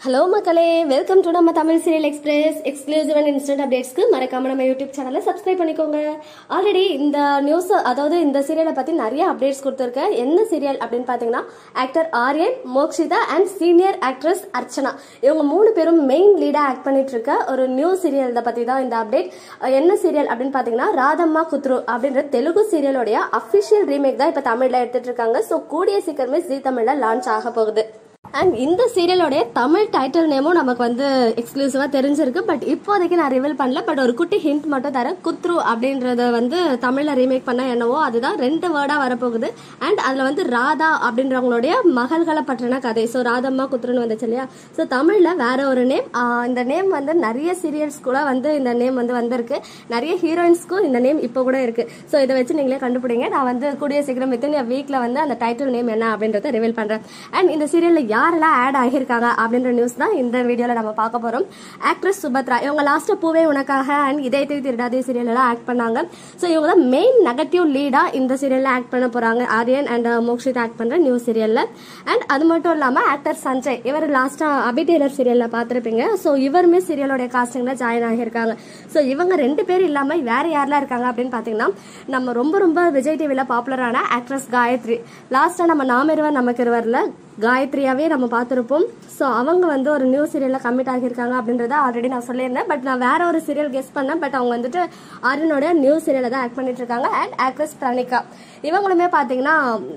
hello மக்களே welcome to நம்ம Tamil serial express exclusive and instant அப்டேட்ஸ்க்கு மறக்காம நம்ம யூடியூப் சேனலை சப்ஸ்கிரைப் பண்ணிக்கோங்க ஆல்ரெடி இந்த நியூஸ் அதாவது இந்த சீரியலை பத்தி நிறைய அப்டேட்ஸ் கொடுத்துருக்கேன் என்ன சீரியல் அப்படின்னு பாத்தீங்கன்னா actor Aryan Mokshitha and senior actress Archana இவங்க மூணு பேரும் மெயின் லீடா ஆக்ட் பண்ணிட்டு இருக்க ஒரு நியூ சீரியல் பத்தி தான் இந்த அப்டேட் என்ன சீரியல் அப்படின்னு பாத்தீங்கன்னா ராதம்மா குத்ரு அப்படின்ற தெலுங்கு சீரியலோடைய அபிஷியல் ரீமேக் தான் இப்ப தமிழ்ல எடுத்துட்டு இருக்காங்க ஸோ கூடிய சீக்கிரமே ஜி தமிழ்ல லான்ச் ஆக போகுது அண்ட் இந்த சீரியலோடைய தமிழ் டைட்டில் நேமும் நமக்கு வந்து எக்ஸ்க்ளூசிவா தெரிஞ்சிருக்கு பட் இப்போதைக்கு நான் ரிவீல் பண்ணல பட் ஒரு குட்டி ஹிண்ட் மட்டும் தரேன் குத்ரு அப்படின்றத வந்து தமிழ்ல ரீமேக் பண்ண என்னவோ அதுதான் ரெண்டு வேர்டா வரப்போகுது அண்ட் அதுல வந்து ராதா அப்படின்றவங்களுடைய மகள்களை பற்றின கதை ஸோ ராதம்மா குத்ருன்னு வந்துச்சு இல்லையா ஸோ தமிழ்ல வேற ஒரு நேம் இந்த நேம் வந்து நிறைய சீரியல்ஸ் கூட வந்து இந்த நேம் வந்து வந்திருக்கு நிறைய ஹீரோயின்ஸ்க்கும் இந்த நேம் இப்போ கூட இருக்கு ஸோ இதை வச்சு நீங்களே கண்டுபிடிங்க நான் வந்து கூடிய சீக்கிரம் வித்தின் வீக்ல வந்து அந்த டைட்டில் நேம் என்ன அப்படின்றத ரிவீல் பண்றேன் அண்ட் இந்த சீரியல்ல யாரெல்லாம் ஆட் ஆகியிருக்காங்க அப்படின்ற நியூஸ் தான் இந்த வீடியோல நம்ம பார்க்க போறோம் ஆக்ட்ரஸ் சுபத்ரா இவங்க லாஸ்ட் பூவே உனக்காக அண்ட் இதயத்தை திருடாதே சீரியல் எல்லாம் ஆக்ட் பண்ணாங்க ஸோ இவங்க தான் மெயின் நெகட்டிவ் லீடா இந்த சீரியல்ல ஆக்ட் பண்ண போறாங்க ஆரியன் அண்ட் மோக்ஷித் ஆக்ட் பண்ற நியூ சீரியல்ல அண்ட் அது மட்டும் இல்லாம ஆக்டர் சஞ்சய் இவர் லாஸ்டா அபி டெய்லர் சீரியல்ல பார்த்திருப்பீங்க ஸோ இவருமே சீரியலோட காஸ்டிங்ல ஜாயின் ஆகியிருக்காங்க ஸோ இவங்க ரெண்டு பேர் இல்லாம வேற யாரெல்லாம் இருக்காங்க அப்படின்னு பாத்தீங்கன்னா நம்ம ரொம்ப ரொம்ப விஜய் டிவில பாப்புலரான ஆக்ட்ரஸ் காயத்ரி லாஸ்டா நம்ம நாமிருவர் நமக்கு இருவர்ல காயத்ரியாவே நம்ம பார்த்துருப்போம் ஸோ அவங்க வந்து ஒரு நியூ சீரியலில் கமிட் ஆகியிருக்காங்க அப்படின்றத ஆல்ரெடி நான் சொல்லியிருந்தேன் பட் நான் வேற ஒரு சீரியல் கெஸ் பண்ணேன் பட் அவங்க வந்துட்டு ஆரியனோட நியூ சீரியலில் தான் ஆக்ட் பண்ணிட்டு இருக்காங்க அண்ட் ஆக்ட்ரஸ் பிரணிகா இவங்களுமே பார்த்தீங்கன்னா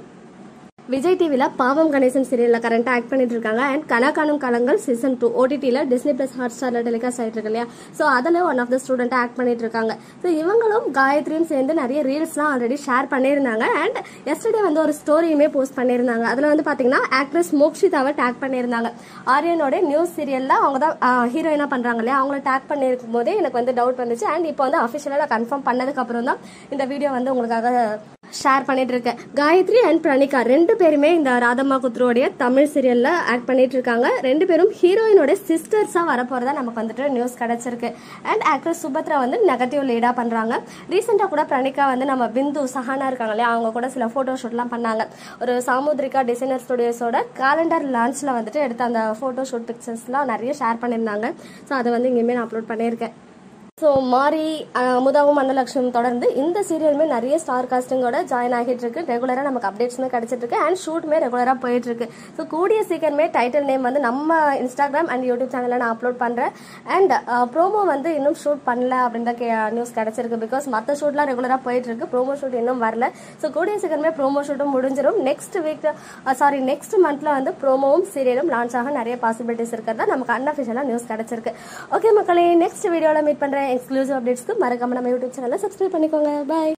விஜய் டிவியில் பாவம் கணேசன் சீரியலில் கரண்ட்டாக ஆக்ட் பண்ணிட்டு இருக்காங்க and Kanakanum Kalangal season two ஓடிடியில் டிஸ்னி பிளஸ் ஹாட் ஸ்டாரில் டெலிகாஸ்ட் ஆகிட்டு இருக்கு இல்லையா ஸோ அதில் ஒன் ஆஃப் த ஸ்டூடெண்ட்டாக ஆக்ட் பண்ணிட்டு இருக்காங்க ஸோ இவங்களும் காயத்ரியும் சேர்ந்து நிறைய ரீல்ஸ்லாம் ஆல்ரெடி ஷேர் பண்ணியிருந்தாங்க அண்ட் எஸ்டர்டே வந்து ஒரு ஸ்டோரியுமே போஸ்ட் பண்ணியிருந்தாங்க அதில் வந்து பார்த்தீங்கன்னா ஆக்ட்ரஸ் மோக்ஷிதாவை டேக் பண்ணியிருந்தாங்க ஆரியனோட நியூஸ் சீரியலில் அவங்க தான் ஹீரோயினாக பண்ணுறாங்க இல்லையா அவங்கள டேக் பண்ணியிருக்கும் போதே எனக்கு வந்து டவுட் வந்துச்சு அண்ட் இப்போ வந்து அஃபிஷியலாக கன்ஃபார்ம் பண்ணதுக்கப்புறம் தான் இந்த வீடியோ வந்து உங்களுக்காக ஷேர் பண்ணிட்டு இருக்கேன் காயத்ரி அண்ட் பிரணிகா ரெண்டு பேருமே இந்த ராதம்மா குத்ருவோடைய தமிழ் சீரியல்ல ஆக்ட் பண்ணிட்டு இருக்காங்க ரெண்டு பேரும் ஹீரோயினோட சிஸ்டர்ஸா வரப்போறதா நமக்கு வந்துட்டு நியூஸ் கிடைச்சிருக்கு அண்ட் ஆக்ட்ரஸ் சுபத்ரா வந்து நெகட்டிவ் லீடா பண்றாங்க ரீசெண்டா கூட பிரணிகா வந்து நம்ம பிந்து சஹானா இருக்காங்க இல்லையா அவங்க கூட சில போட்டோ ஷூட்லாம் பண்ணாங்க ஒரு சாமுத்ரிகா டிசைனர் ஸ்டுடியோஸோட காலண்டர் லான்ச்ல வந்துட்டு எடுத்த அந்த போட்டோ ஷூட் பிக்சர்ஸ்லாம் நிறைய ஷேர் பண்ணியிருந்தாங்க ஸோ அதை வந்து இங்கேயுமே நான் அப்லோட் பண்ணியிருக்கேன் ஸோ மாரி அமுதாவும் அன்னலட்சுமி தொடர்ந்து இந்த சீரியலுமே நிறைய ஸ்டார் காஸ்டிங்கோட ஜாயின் ஆகிட்டு இருக்கு ரெகுலராக நமக்கு அப்டேட்ஸுமே கிடைச்சிட்டு இருக்கு அண்ட் ஷூட்டுமே ரெகுலராக போயிட்டு இருக்கு ஸோ கூடிய சீக்கிரமே டைட்டில் நேம் வந்து நம்ம இன்ஸ்டாகிராம் அண்ட் யூடியூப் சேனலில் நான் அப்லோட் பண்ணுறேன் அண்ட் ப்ரோமோ வந்து இன்னும் ஷூட் பண்ணல அப்படின்ற நியூஸ் கிடைச்சிருக்கு பிகாஸ் மற்ற ஷூட்லாம் ரெகுலராக போயிட்டு இருக்கு ப்ரோமோ ஷூட் இன்னும் வரல ஸோ கூடிய சீக்கிரமே ப்ரோமோ ஷூட்டும் முடிஞ்சிடும் நெக்ஸ்ட் வீக் சாரி நெக்ஸ்ட் மந்த்ல வந்து ப்ரோமோவும் சீரியலும் லான்ச் ஆக நிறைய பாசிபிலிட்டிஸ் இருக்கிறதா நமக்கு அன்அஃபிஷியலாக நியூஸ் கிடைச்சிருக்கு ஓகே மக்களே நெக்ஸ்ட் வீடியோவில் மீட் பண்ணுறேன் எக்ஸ்க்ளூசிவ் அப்டேட்ஸ்க்கு மறக்காம நம்ம யூடியூப் சேனலை சப்ஸ்கிரைப் பண்ணிக்கோங்க பாய்